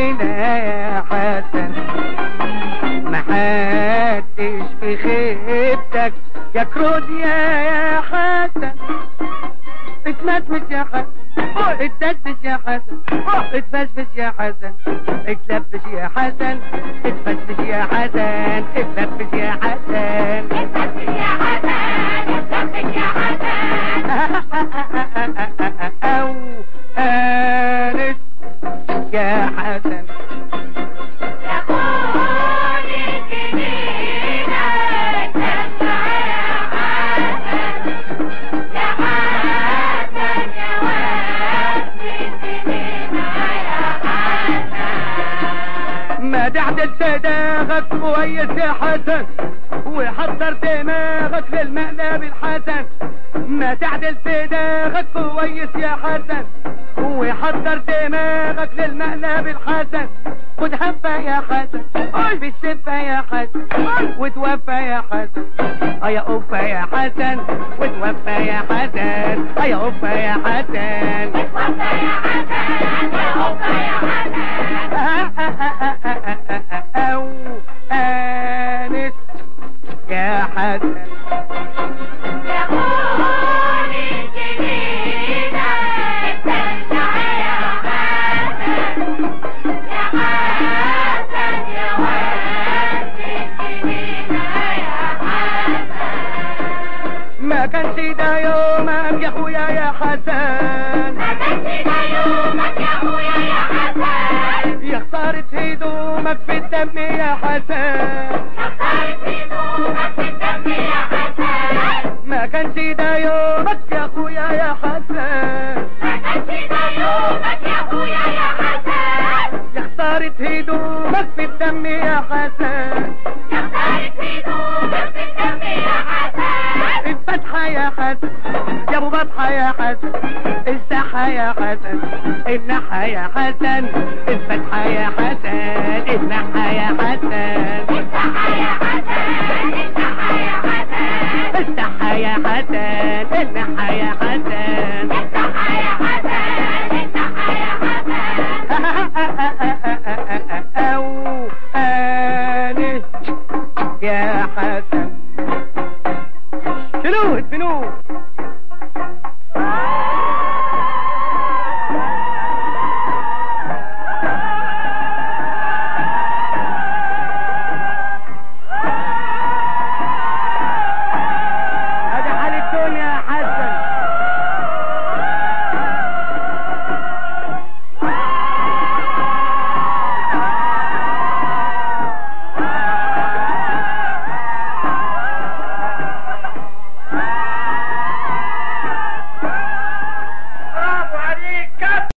جنينة يا حسن محدش في خيبتك يا كروديا يا حسن اتمسمس يا حسن اتدبس يا حسن اتفسفس يا حسن اتلبس يا حسن اتفسفس يا حسن اتلبس يا حسن اتلبس يا حسن اتلبس يا حسن او انس يا حسن يا قول الجنينة اتدلع يا حسن يا حسن يا واد الجنينة يا حسن ما تعدل صداغك كويس يا حسن وحضر دماغك للمقلب الحسن ما تعدل صداغك كويس يا حسن وحضر دماغك للمقلب الحسن خد حبة يا حسن في الشفة يا حسن وتوفى يا حسن يا أوفى يا حسن وتوفى يا حسن يا أوفى يا حسن اتوفى يا حسن يا أوفى يا حسن أو آنس يا حسن يا قول الجنينة اتدلع يا حسن يا حسن يا واد الجنينة يا حسن ما كانش ده يومك يا اخويا يا حسن ما كانش ده يومك يا أخويا يا حسن يا خسارة هدومك في الدم يا حسن نصارت هدومك في الدم يا حسن ما كانش ده يومك يا اخويا يا حسن ما كانش ده يومك يا أخويا يا حسن يا خسارة هدومك في الدم يا حسن نصارت هدومك في الدم يا حسن الفتحة يا حسن يا ابو بطحة يا حسن الساحة يا حسن النحة يا حسن الفتحة